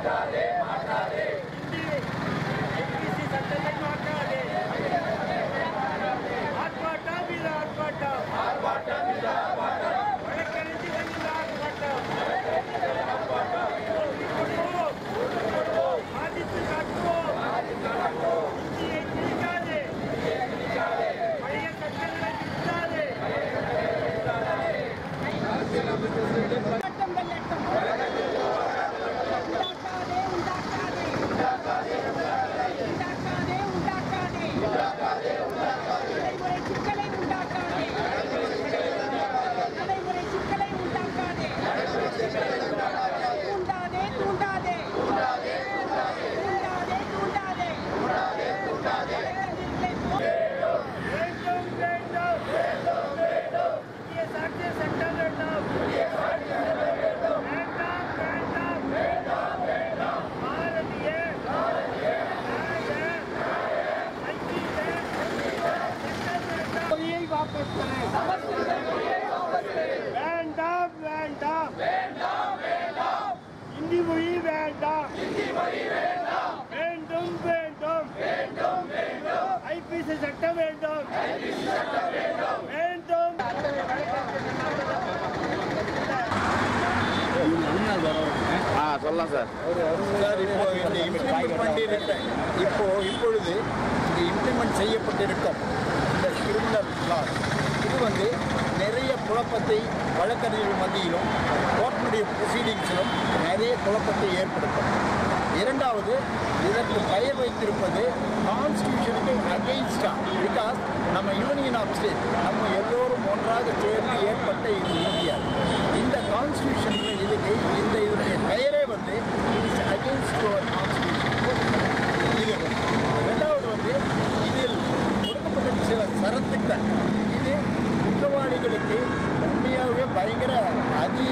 IBC சட்டத்தை மாற்றாதே ஆர்ப்பாட்டம் இது ஆர்ப்பாட்டம் வழக்கறிஞர்கள் ஆர்ப்பாட்டம் கொடுப்போம். சாதித்து காட்டுவோம் இந்தியை திணிக்காதே பழைய சட்டங்களை திருத்தாதே சட்டம் வெள்ளட்டம் உண்டாக்காதே உண்டாக்காதே உண்டாக்காதே உண்டாக்காதே நடைமுறை சிக்கலை உண்டாக்காதே நடைமுறை சிக்கலை உண்டாக்காதே தூண்டாதே தூண்டாதே தூண்டாதே தூண்டாதே வேண்டும் வேண்டும் இந்திய சாட்சிய சட்டம் வேண்டும் வேண்டாம் வேண்டாம் பாரதிய நியாய ஐக்கிய சட்டம் வேண்டும். மொழியை வாபஸ் பெறு வேண்டாம் வேண்டாம் இந்தி மொழி வேண்டாம் வேண்டும் வேண்டும் ஐபிசி சட்டம் வேண்டும் வேண்டும் ஆ சொல்லலாம் சார் சார் இப்போ இந்த இம்ப்ளிமெண்ட் பண்ணியிருக்க இப்போ இப்பொழுது இது இம்ப்ளிமெண்ட் செய்யப்பட்டிருக்கும் இந்த கிரிமினல் லா இது வந்து நிறைய குழப்பத்தை வழக்கறிஞர்கள் மத்தியிலும் கோர்ட்டினுடைய ப்ரொசீடிங்ஸிலும் நிறைய குழப்பத்தை ஏற்படுத்தும் இரண்டாவது இதற்கு பெயர் வைத்திருப்பது கான்ஸ்டியூஷனுக்கு அகெயின்ஸ்டா பிகாஸ் நம்ம யூனியன் ஆஃப் ஸ்டேட் நம்ம எல்லோரும் ஒன்றாக சேர்ந்து ஏற்பட்ட இது இந்தியா இந்த கான்ஸ்டியூஷன் இதுக்கு இந்த இதனுடைய பெயரே வந்து இட்ஸ் அகெயின்ஸ்ட் கான்ஸ்டியூஷன் இது ரெண்டாவது வந்து இதில் கொடுக்கப்பட்ட சில சரத்துக்கள் இது குற்றவாளிகளுக்கு உண்மையாகவே பயங்கர அதி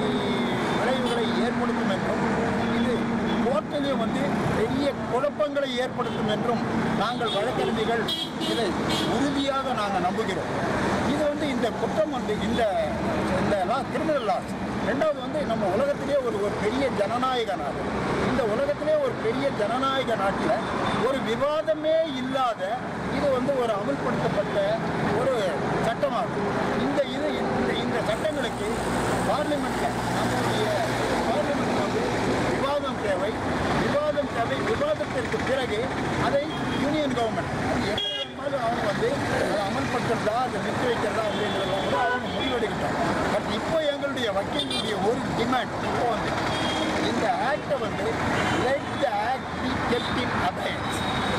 விளைவுகளை ஏற்படுத்தும் என்றும் இது கோர்ட்டிலே வந்து பெரிய குழப்பங்களை ஏற்படுத்தும் என்றும் நாங்கள் வழக்கறிஞர்கள் இதை உறுதியாக நாங்கள் நம்புகிறோம் இது வந்து இந்த குற்றம் வந்து இந்த இந்த லா கிரிமினல் லாஸ் ரெண்டாவது வந்து நம்ம உலகத்திலே ஒரு ஒரு பெரிய ஜனநாயக நாடு இந்த உலகத்திலே ஒரு பெரிய ஜனநாயக நாட்டில் ஒரு விவாதமே இல்லாத இது வந்து ஒரு அமல்படுத்தப்பட்ட ஒரு சட்டமாகும் இந்த இது இந்த இந்த சட்டங்களுக்கு பார்லிமெண்ட்டில் நம்முடைய பார்லிமெண்ட் வந்து விவாதம் தேவை விவாதம் தேவை விவாதத்திற்கு பிறகு அதை யூனியன் கவர்மெண்ட் அது எப்படி வேணுமாலும் அவங்க வந்து அதை அமல்படுத்துறதா அதை நிறுத்தி வைக்கிறதா அப்படின்றத வந்து அவங்க முடிவெடுக்கிட்டோம் பட் இப்போ எங்களுடைய வக்கீலுடைய ஒரு டிமாண்ட் இப்போ வந்து இந்த ஆக்டை வந்து let the act be kept in abeyance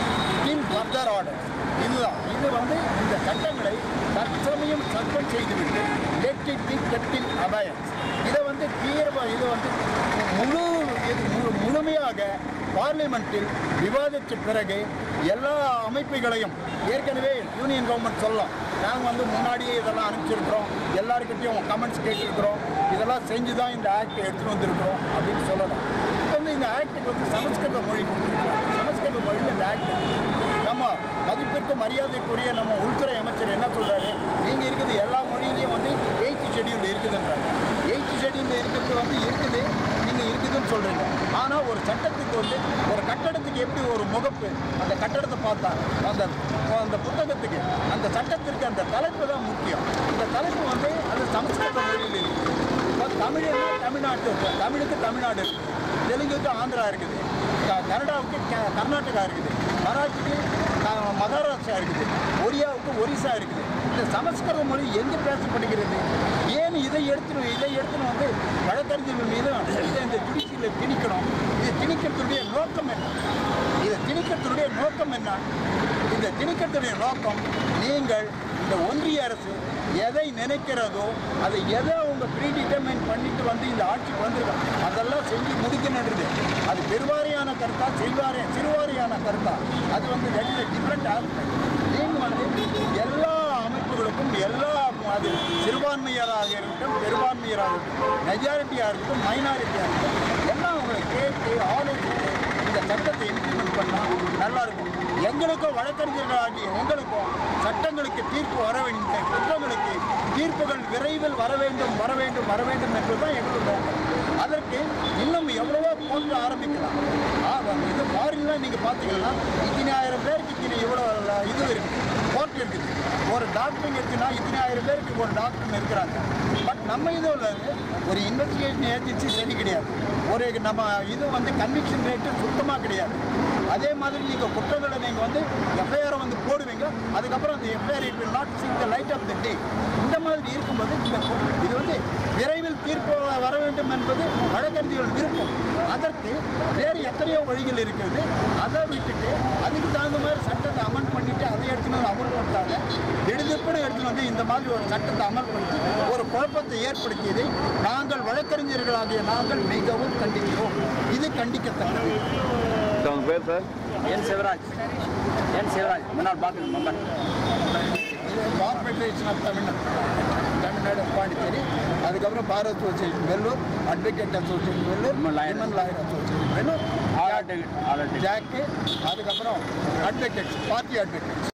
in further order இதுதான் இது வந்து இந்த சட்டங்களை தற்சமயம் சட்டம் செய்துவிட்டு let it be kept in abeyance இதை வந்து தீர்வ இது வந்து முழு இது முழு- முழுமையாக பார்லிமெண்ட்டில் விவாதித்த பிறகு எல்லா அமைப்புகளையும் ஏற்கனவே யூனியன் கவர்மெண்ட் சொல்லலாம் நாங்கள் வந்து முன்னாடியே இதெல்லாம் அனுப்பிச்சிருக்கிறோம் எல்லாருக்கிட்டையும் கமெண்ட்ஸ் கேட்டிருக்கிறோம் இதெல்லாம் செஞ்சு தான் இந்த ஆக்ட் எடுத்துகிட்டு வந்திருக்கிறோம் அப்படின்னு சொல்லலாம் இப்போ வந்து இந்த ஆக்டுக்கு வந்து சமஸ்கிருத மொழி கொடுத்துருக்காங்க சமஸ்கிருத மொழியில் இந்த ஆக்ட் நம்ம மதிப்பிற்கு மரியாதைக்குரிய நம்ம உள்துறை அமைச்சர் என்ன சொல்றாரு நீங்க இருக்குது எல்லா மொழியிலையும் வந்து எயித்து ஷெடியூல் இருக்குதுன்றாங்க எயித்து ஷெடியூல் இருக்கிறது வந்து இருக்குது நீங்க இருக்குதுன்னு சொல்றீங்க ஆனா ஒரு சட்டத்துக்கு வந்து ஒரு கட்டடத்துக்கு எப்படி ஒரு முகப்பு அந்த கட்டடத்தை பார்த்தா அந்த அந்த புத்தகத்துக்கு அந்த சட்டத்திற்கு அந்த தலைப்பு தான் முக்கியம் இந்த தலைப்பு வந்து அது சமஸ்கிருத மொழியில் இருக்கு இப்போ தமிழ்னா தமிழ்நாட்டு இருக்கு தமிழுக்கு தமிழ்நாடு இருக்குது தெலுங்குக்கு ஆந்திரா இருக்குது க- கன்னடாவுக்கு க- கர்நாடகா இருக்குது மராட்டிக்கு க- மகாராஷ்டிரா இருக்குது ஒரியாவுக்கு ஒரிசா இருக்குது இந்த சமஸ்கிருத மொழி எங்கே பேசப்படுகிறது ஏன் இதை எடுத்துன்னு இதை எடுத்துன்னு வந்து வழக்கறிஞர்கள் மீது இதை இந்த ஜுடிஷியில் திணிக்கணும் இது திணிக்கிறதுடைய நோக்கம் என்ன இதை திணிக்கிறதுடைய நோக்கம் என்ன இந்த திணிக்கிறதுடைய நோக்கம் நீங்கள் இந்த ஒன்றிய அரசு எதை நினைக்கிறதோ அதை எதை அவங்க ப்ரீ டிட்டர்மைன் பண்ணிட்டு வந்து இந்த ஆட்சிக்கு வந்திருக்காங்க அதெல்லாம் செஞ்சு முடிக்கணுன்றது அது பெருவாரியான கருத்தா சிறுவாரிய சிறுவாரியான கருத்தா அது வந்து ரெண்டு டிஃப்ரெண்ட் ஆஸ்பெக்ட் நீங்கள் வந்து எல்லா அமைப்புகளுக்கும் எல்லா அது சிறுபான்மையராக இருக்கட்டும் பெரும்பான்மையராக இருக்கட்டும் மெஜாரிட்டியாக இருக்கட்டும் மைனாரிட்டியாக இருக்கட்டும் எல்லாம் அவங்களை கேட்டு ஆலோசித்து இந்த சட்டத்தை இம்ப்ளிமெண்ட் பண்ணால் நல்லா இருக்கும் எங்களுக்கும் வழக்கறிஞர்களாகிய எங்களுக்கும் சட்டங்களுக்கு தீர்ப்பு வர வேண்டிய குற்றங்களுக்கு தீர்ப்புகள் விரைவில் வர வேண்டும் வர வேண்டும் வர வேண்டும் என்பதுதான் எங்களுடைய நோக்கம் அதற்கு இன்னும் எவ்வளவோ கோர்ட் ஆரம்பிக்கலாம் ஆ, இது ஃபாரின்லாம் நீங்கள் பார்த்தீங்கன்னா இத்தனை ஆயிரம் பேருக்கு இத்தனை இவ்வளோ இது இருக்குது கோர்ட் இருக்குது ஒரு டாக்டருங்க இருக்குன்னா இத்தனை ஆயிரம் பேருக்கு ஒரு டாக்டர் இருக்கிறாங்க பட் நம்ம இதில் ஒரு இன்வெஸ்டிகேஷன் ஏஜென்சி சரி கிடையாது ஒரு நம்ம இது வந்து கன்விக்ஷன் ரேட்டு சுத்தமாக கிடையாது அதே மாதிரி நீங்கள் குற்றங்களை நீங்கள் வந்து எஃப்ஐஆரை வந்து போடுவீங்க அதுக்கப்புறம் அந்த FIR it will not seeing the light of the day இந்த மாதிரி இருக்கும்போது இந்த கு- இது வந்து விரைவில் தீர்ப்பு வர வேண்டும் என்பது வழக்கறிஞர்கள் விருப்பம் அதற்கு வேறு எத்தனையோ வழிகள் இருக்குது அதை விட்டுட்டு அதுக்கு தகுந்த மாதிரி சட்டத்தை அமல் பண்ணிட்டு அதை எடுத்துன்னு வந்து அமல்படுத்தாங்க திடுதிப்புன்னு எடுத்துன்னு வந்து இந்த மாதிரி ஒரு சட்டத்தை அமல்படுத்தி ஒரு குழப்பத்தை ஏற்படுத்தியதை நாங்கள் வழக்கறிஞர்களாகிய நாங்கள் மிகவும் கண்டிக்கிறோம் இது கண்டிக்கத்தக்கது சார் உங்கள் பேர் sir N Sivaraj N Sivaraj முன்னாள் பாக்கு member bar federation of Tamil Nadu Tamil Nadu Pondicherry அதுக்கப்புறம் bar association Vellur advocate association Vellur Human Lawyer. Human lawyer association Vellur all advocate all advocate ஜாக்கு அதுக்கப்புறம் அட்வொகேட்ஸ் பார்ட்டி அட்வொகேட்ஸ்